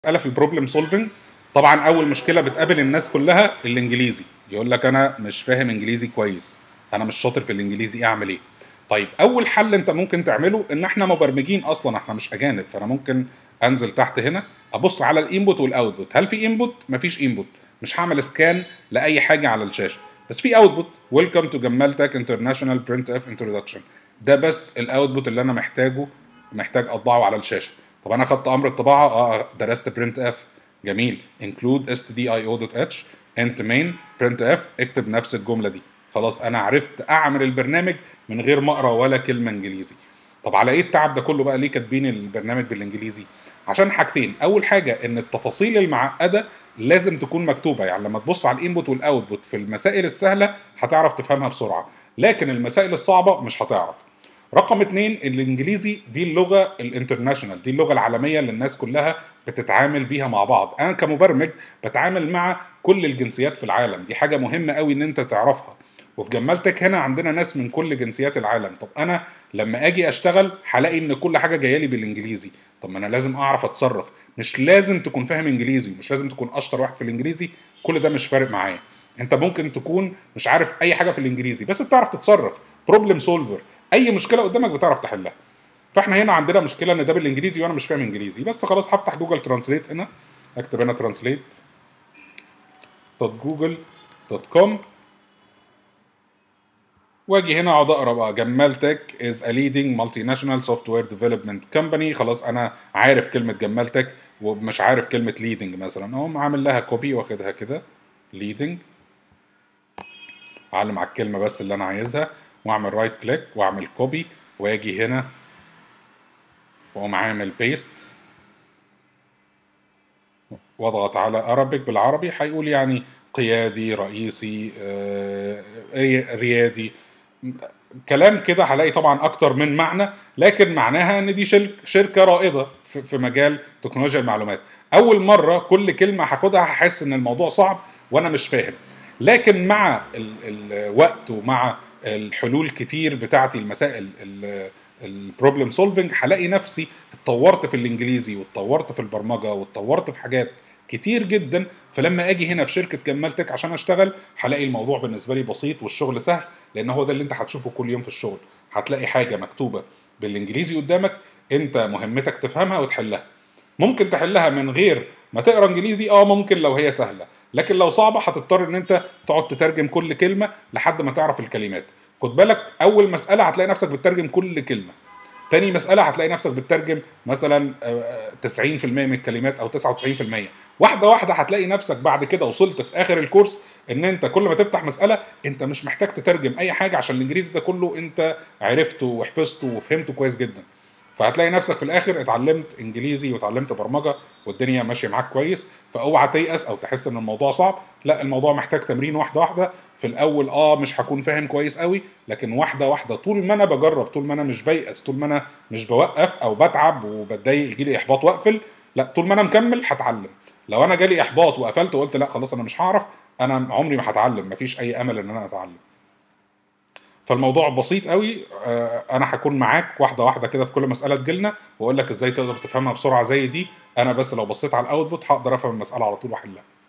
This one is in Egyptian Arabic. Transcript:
مساله في البروبلم سولفنج طبعا اول مشكله بتقابل الناس كلها الانجليزي يقول لك انا مش فاهم انجليزي كويس انا مش شاطر في الانجليزي اعمل ايه طيب اول حل انت ممكن تعمله ان احنا مبرمجين اصلا احنا مش اجانب فانا ممكن انزل تحت هنا ابص على الانبوت والاوتبوت هل في انبوت مفيش انبوت مش هعمل سكان لاي حاجه على الشاشه بس في اوتبوت ويلكم تو جمال تك انترناشونال برنت اف انتروداكشن ده بس الاوتبوت اللي انا محتاجه محتاج اطبعه على الشاشه طب انا خدت امر الطباعه اه درست برنت اف جميل include stdio.h انت main print اف اكتب نفس الجمله دي خلاص انا عرفت اعمل البرنامج من غير ما اقرا ولا كلمه انجليزي طب على ايه التعب ده كله بقى ليه كاتبين البرنامج بالانجليزي عشان حاجتين اول حاجه ان التفاصيل المعقده لازم تكون مكتوبه يعني لما تبص على الانبوت والاوتبوت في المسائل السهله هتعرف تفهمها بسرعه لكن المسائل الصعبه مش هتعرف رقم اتنين الانجليزي دي اللغه الانترناشونال دي اللغه العالميه اللي الناس كلها بتتعامل بيها مع بعض انا كمبرمج بتعامل مع كل الجنسيات في العالم دي حاجه مهمه قوي ان انت تعرفها وفي جمالتك هنا عندنا ناس من كل جنسيات العالم طب انا لما اجي اشتغل هلاقي ان كل حاجه جايه لي بالانجليزي طب ما انا لازم اعرف اتصرف مش لازم تكون فاهم انجليزي مش لازم تكون اشطر واحد في الانجليزي كل ده مش فارق معايا انت ممكن تكون مش عارف اي حاجه في الانجليزي بس بتعرف تتصرف بروبلم سولفر اي مشكله قدامك بتعرف تحلها فاحنا هنا عندنا مشكله ان ده بالانجليزي وانا مش فاهم انجليزي بس خلاص هفتح جوجل ترانسليت هنا اكتب هنا ترانسليت دوت جوجل دوت كوم واجي هنا اقعد اقرا بقى جمال تك از ا ليدنج مالتي ناشونال سوفت وير ديفلوبمنت كومباني خلاص انا عارف كلمه جمال تك ومش عارف كلمه ليدنج مثلا اقوم عامل لها كوبي واخدها كده ليدنج اعلم على الكلمه بس اللي انا عايزها واعمل رايت كليك واعمل كوبي واجي هنا واقوم عامل بيست واضغط على ارابيك بالعربي هيقول يعني قيادي رئيسي آه، ريادي كلام كده هلاقي طبعا اكتر من معنى لكن معناها ان دي شركه رائده في مجال تكنولوجيا المعلومات اول مره كل كلمه هاخدها هحس ان الموضوع صعب وانا مش فاهم لكن مع الوقت ومع الحلول كتير بتاعتي المسائل البروبلم سولفنج هلاقي نفسي اتطورت في الانجليزي واتطورت في البرمجه واتطورت في حاجات كتير جدا فلما اجي هنا في شركه كملتك عشان اشتغل هلاقي الموضوع بالنسبه لي بسيط والشغل سهل لان هو ده اللي انت هتشوفه كل يوم في الشغل هتلاقي حاجه مكتوبه بالانجليزي قدامك انت مهمتك تفهمها وتحلها ممكن تحلها من غير ما تقرا انجليزي اه ممكن لو هي سهله لكن لو صعبه هتضطر ان انت تقعد تترجم كل كلمه لحد ما تعرف الكلمات خد بالك اول مساله هتلاقي نفسك بتترجم كل كلمه تاني مسألة هتلاقي نفسك بتترجم مثلا 90% من الكلمات أو 99% واحدة واحدة هتلاقي نفسك بعد كده وصلت في آخر الكورس إن أنت كل ما تفتح مسألة أنت مش محتاج تترجم أي حاجة عشان الإنجليزي ده كله أنت عرفته وحفظته وفهمته كويس جدا فهتلاقي نفسك في الاخر اتعلمت انجليزي واتعلمت برمجه والدنيا ماشيه معاك كويس فاوعى تيأس او تحس ان الموضوع صعب لا الموضوع محتاج تمرين واحده واحده في الاول اه مش هكون فاهم كويس قوي لكن واحده واحده طول ما انا بجرب طول ما انا مش بيأس طول ما انا مش بوقف او بتعب وبتضايق يجي لي احباط واقفل لا طول ما انا مكمل هتعلم لو انا جالي احباط وقفلت وقلت لا خلاص انا مش هعرف انا عمري ما هتعلم مفيش اي امل ان انا اتعلم فالموضوع بسيط قوي انا هكون معاك واحده واحده كده في كل مساله تجيلنا واقول لك ازاي تقدر تفهمها بسرعه زي دي انا بس لو بصيت على الاوتبوت هقدر افهم المساله على طول واحلها